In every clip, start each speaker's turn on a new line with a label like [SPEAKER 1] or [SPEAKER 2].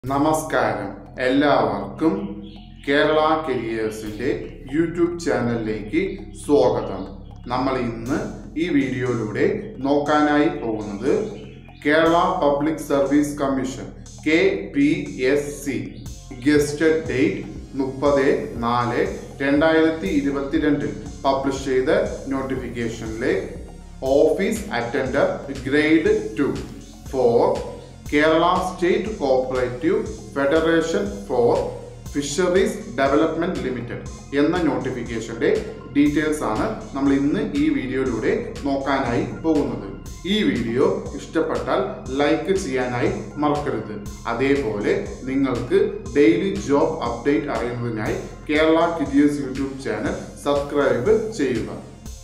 [SPEAKER 1] നമസ്കാരം എല്ലാവർക്കും കേരള കരിയേഴ്സിന്റെ യൂട്യൂബ് ചാനലിലേക്ക് സ്വാഗതം നമ്മൾ ഇന്ന് ഈ വീഡിയോയിലൂടെ നോക്കാനായി പോകുന്നത് Kerala public service commission K P S C gazetted date മുപ്പത് നാല് രണ്ടായിരത്തി ഇരുപത്തിരണ്ടിൽ പബ്ലിഷ് ചെയ്ത നോട്ടിഫിക്കേഷനിലെ office attender grade two for Kerala state cooperative federation for fisheries development limited എന്ന നോട്ടിഫിക്കേഷന്റെ ഡീറ്റെയിൽസ് ആണ് നമ്മൾ ഇന്ന് ഈ വീഡിയോയിലൂടെ നോക്കാനായി പോകുന്നത് ഈ വീഡിയോ ഇഷ്ടപ്പെട്ടാൽ ലൈക്ക് ചെയ്യാനായി മറക്കരുത് അതേപോലെ നിങ്ങൾക്ക് ഡെയിലി ജോബ് അപ്ഡേറ്റ് അറിയുന്നതിനായി കേരള കിഡിയസ് യൂട്യൂബ് ചാനൽ സബ്സ്ക്രൈബ് ചെയ്യുക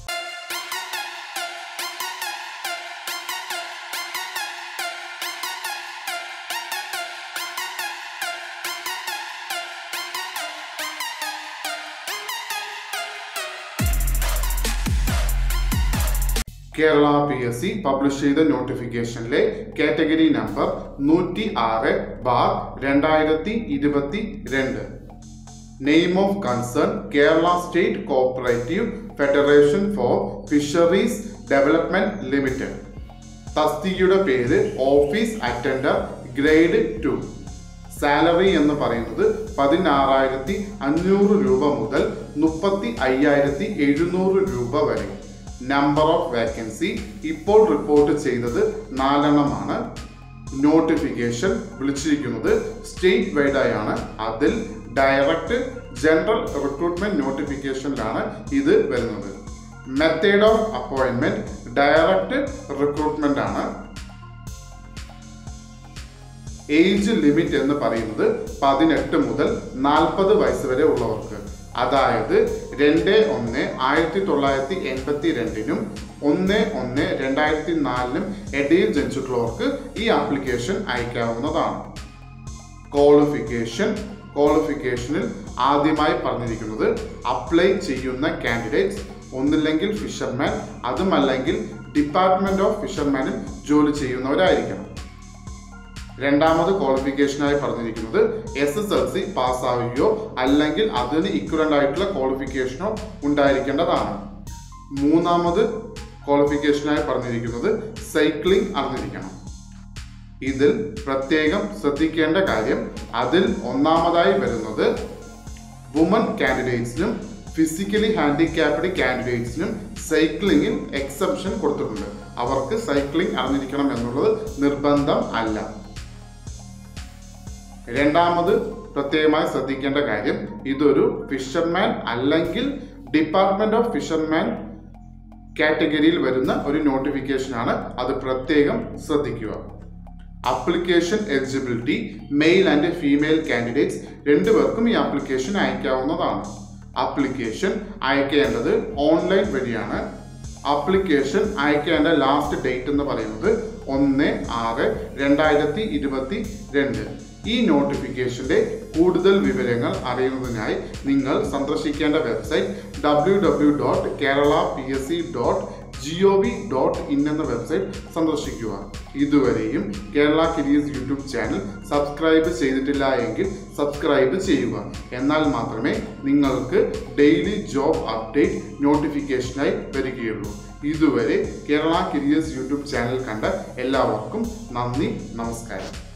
[SPEAKER 1] Kerala P S C publish ചെയ്ത നോട്ടിഫിക്കേഷനിലെ കാറ്റഗറി നമ്പർ നൂറ്റി ആറ് ബാർ രണ്ടായിരത്തി ഇരുപത്തി രണ്ട് name of concern Kerala state cooperative federation for fisheries development limited തസ്തികയുടെ പേര് office attender grade two salary എന്ന് പറയുന്നത് പതിനാറായിരത്തി അഞ്ഞൂറ് രൂപ മുതൽ മുപ്പത്തി അയ്യായിരത്തി എഴുന്നൂറ് രൂപ വരെ നമ്പർ ഓഫ് വേക്കൻസി ഇപ്പോൾ റിപ്പോർട്ട് ചെയ്തത് നാലെണ്ണമാണ് നോട്ടിഫിക്കേഷൻ വിളിച്ചിരിക്കുന്നത് സ്റ്റേറ്റ് വൈഡായാണ് അതിൽ ഡയറക്റ്റ് ജനറൽ റിക്രൂട്ട്മെന്റ് നോട്ടിഫിക്കേഷനിലാണ് ഇത് വരുന്നത് method of appointment direct recruitment ആണ് ഏജ് ലിമിറ്റ് എന്ന് പറയുന്നത് പതിനെട്ട് മുതൽ നാൽപ്പത് വയസ്സ് വരെ ഉള്ളവർക്ക് അതായത് രണ്ട് ഒന്ന് ആയിരത്തി തൊള്ളായിരത്തി എൺപത്തി രണ്ടിനും ഒന്ന് ഒന്ന് രണ്ടായിരത്തി നാലിനും ഇടയിൽ ജനിച്ചിട്ടുള്ളവർക്ക് ഈ ആപ്ലിക്കേഷൻ അയക്കാവുന്നതാണ് ക്വാളിഫിക്കേഷൻ ക്വാളിഫിക്കേഷനിൽ ആദ്യമായി പറഞ്ഞിരിക്കുന്നത് അപ്ലൈ ചെയ്യുന്ന കാൻഡിഡേറ്റ്സ് ഒന്നില്ലെങ്കിൽ ഫിഷർമാൻ അതുമല്ലെങ്കിൽ ഡിപ്പാർട്ട്മെന്റ് ഓഫ് ഫിഷർമാനിൽ ജോലി ചെയ്യുന്നവരായിരിക്കണം രണ്ടാമത് ക്വാളിഫിക്കേഷനായി പറഞ്ഞിരിക്കുന്നത് എസ് എസ് എൽ സി പാസ്സാവുകയോ അല്ലെങ്കിൽ അതിന് ഇക്വലന്റ് ആയിട്ടുള്ള ക്വാളിഫിക്കേഷനോ ഉണ്ടായിരിക്കേണ്ടതാണ് മൂന്നാമത് ക്വാളിഫിക്കേഷനായി പറഞ്ഞിരിക്കുന്നത് സൈക്ലിംഗ് അറിഞ്ഞിരിക്കണം ഇതിൽ പ്രത്യേകം ശ്രദ്ധിക്കേണ്ട കാര്യം അതിൽ ഒന്നാമതായി വരുന്നത് വുമൺ കാൻഡിഡേറ്റ്സിനും ഫിസിക്കലി ഹാൻഡിക്യാപ്ഡ് കാൻഡിഡേറ്റ്സിനും സൈക്ലിങ്ങിൽ എക്സെപ്ഷൻ കൊടുത്തിട്ടുണ്ട് അവർക്ക് സൈക്ലിംഗ് അറിഞ്ഞിരിക്കണം എന്നുള്ളത് നിർബന്ധം അല്ല രണ്ടാമത് പ്രത്യേകമായി ശ്രദ്ധിക്കേണ്ട കാര്യം ഇതൊരു ഫിഷർമാൻ അല്ലെങ്കിൽ ഡിപ്പാർട്ട്മെന്റ് ഓഫ് ഫിഷർമാൻ കാറ്റഗറിയിൽ വരുന്ന ഒരു നോട്ടിഫിക്കേഷൻ ആണ് അത് പ്രത്യേകം ശ്രദ്ധിക്കുക application eligibility male and female candidates രണ്ടുപേർക്കും ഈ ആപ്ലിക്കേഷൻ അയക്കാവുന്നതാണ് ആപ്ലിക്കേഷൻ അയക്കേണ്ടത് ഓൺലൈൻ വഴിയാണ് ആപ്ലിക്കേഷൻ അയക്കേണ്ട ലാസ്റ്റ് ഡേറ്റ് എന്ന് പറയുന്നത് ഒന്ന് ആറ് രണ്ടായിരത്തി ഇരുപത്തി രണ്ട് ഈ നോട്ടിഫിക്കേഷന്റെ കൂടുതൽ വിവരങ്ങൾ അറിയുന്നതിനായി നിങ്ങൾ സന്ദർശിക്കേണ്ട website W W dot Kerala P S C dot G O V dot in എന്ന വെബ്സൈറ്റ് സന്ദർശിക്കുക ഇതുവരെയും Kerala careers YouTube channel subscribe ചെയ്തിട്ടില്ല എങ്കിൽ സബ്സ്ക്രൈബ് ചെയ്യുക എന്നാൽ മാത്രമേ നിങ്ങൾക്ക് ഡെയിലി ജോബ് അപ്ഡേറ്റ് നോട്ടിഫിക്കേഷനായി വരികയുള്ളൂ ഇതുവരെ കേരള കരിയേഴ്സ് യൂട്യൂബ് ചാനൽ കണ്ട എല്ലാവർക്കും നന്ദി നമസ്കാരം